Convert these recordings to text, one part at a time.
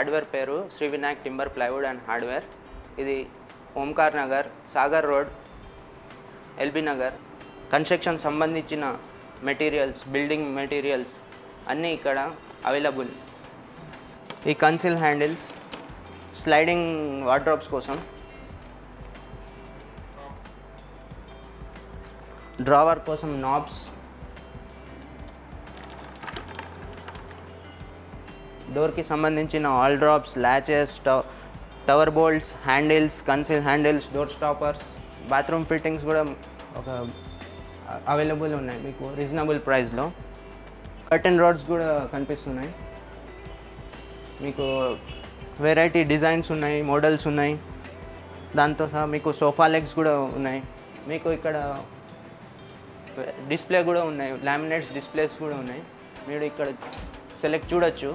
hardware పేరు Shri Vinayak timber plywood and hardware ఇది Omkar Nagar Sagar road LB Nagar construction సంబంధించిన మెటీరియల్స్ బిల్డింగ్ మెటీరియల్స్ అన్నీ ఇక్కడ అవైలబుల్ ఈ కన్సిల్ హ్యాండిల్స్ స్లైడింగ్ వార్డ్రోబ్స్ కోసం డ్రావర్ కోసం నాబ్స్ డోర్కి సంబంధించిన aldrops latches tower bolts handles concealed handles door stoppers bathroom fittings కూడా ఒక అవైలబుల్ ఉన్నాయి మీకు రీజనబుల్ ప్రైస్లో కర్టెన్ రాడ్స్ కూడా కనిపిస్తున్నాయి మీకు వెరైటీ డిజైన్స్ ఉన్నాయి మోడల్స్ ఉన్నాయి దాంతో సహా మీకు సోఫా లెగ్స్ కూడా ఉన్నాయి మీకు ఇక్కడ డిస్ప్లే కూడా ఉన్నాయి లామినేట్స్ డిస్ప్లేస్ కూడా ఉన్నాయి మీరు ఇక్కడ సెలెక్ట్ చూడొచ్చు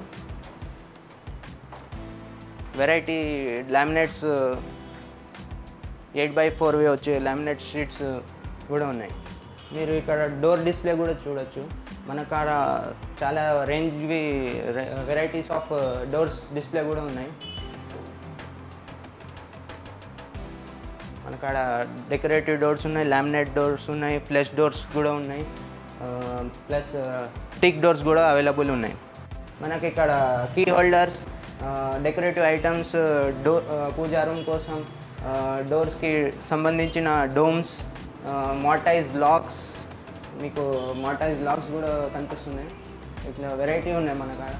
వెరైటీ లామినేట్స్ ఎయిట్ బై ఫోర్వి వచ్చే లామినేట్ షీట్స్ కూడా ఉన్నాయి మీరు ఇక్కడ డోర్ డిస్ప్లే కూడా చూడొచ్చు మన కాడ చాలా రేంజ్వి వెరైటీస్ ఆఫ్ డోర్స్ డిస్ప్లే కూడా ఉన్నాయి మన కాడ డెకరేటివ్ డోర్స్ ఉన్నాయి లామినేట్ డోర్స్ ఉన్నాయి ఫ్లెష్ డోర్స్ కూడా ఉన్నాయి ప్లస్ టిక్ డోర్స్ కూడా అవైలబుల్ ఉన్నాయి మనకి ఇక్కడ key holders decorative items door puja room కోసం డోర్స్కి సంబంధించిన డోమ్స్ మోటైజ్ లాక్స్ మీకు మోటైజ్ లాక్స్ కూడా కనిపిస్తున్నాయి ఇట్లా వెరైటీ ఉన్నాయి మన కాడ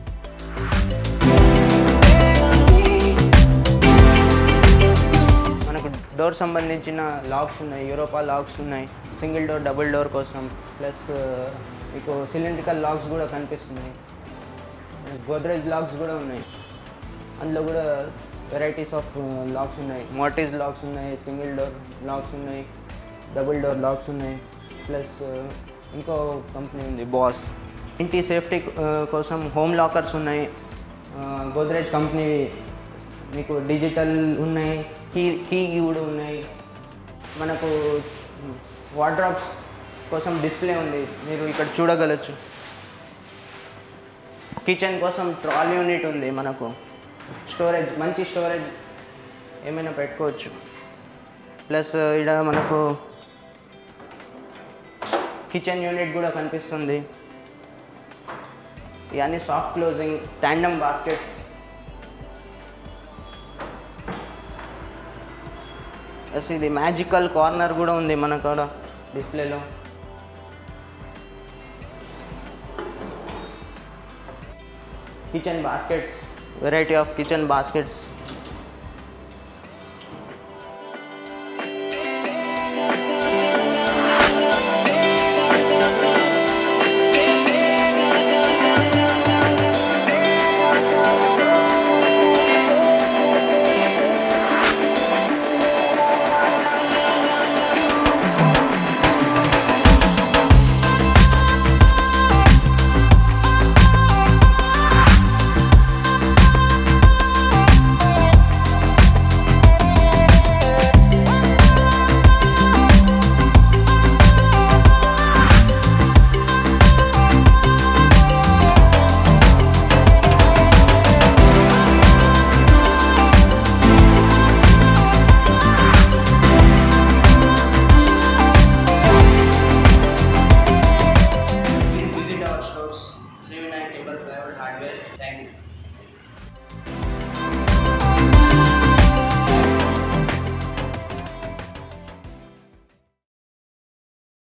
మనకు డోర్ సంబంధించిన లాక్స్ ఉన్నాయి యూరోపా లాక్స్ ఉన్నాయి సింగిల్ డోర్ డబుల్ డోర్ కోసం ప్లస్ మీకు సిలిండ్రికల్ లాక్స్ కూడా కనిపిస్తున్నాయి గోద్రేజ్ లాక్స్ కూడా ఉన్నాయి అందులో కూడా వెరైటీస్ ఆఫ్ లాక్స్ ఉన్నాయి మోటిజ్ లాక్స్ ఉన్నాయి సింగిల్ డోర్ లాక్స్ ఉన్నాయి డబుల్ డోర్ లాక్స్ ఉన్నాయి ప్లస్ ఇంకో కంపెనీ ఉంది బాస్ ఇంటి సేఫ్టీ కోసం హోమ్ లాకర్స్ ఉన్నాయి గోద్రేజ్ కంపెనీ మీకు డిజిటల్ ఉన్నాయి కీ కీ కూడా ఉన్నాయి మనకు వార్డ్రాప్స్ కోసం డిస్ప్లే ఉంది మీరు ఇక్కడ చూడగలచ్చు కిచెన్ కోసం ట్రాల్ యూనిట్ ఉంది మనకు స్టోరేజ్ మంచి స్టోరేజ్ ఏమైనా పెట్టుకోవచ్చు ప్లస్ ఇక్కడ మనకు కిచెన్ యూనిట్ కూడా కనిపిస్తుంది ఇవన్నీ soft closing tandem baskets yes ఇది మ్యాజికల్ కార్నర్ కూడా ఉంది మన కాడ డిస్ప్లేలో kitchen baskets variety of kitchen baskets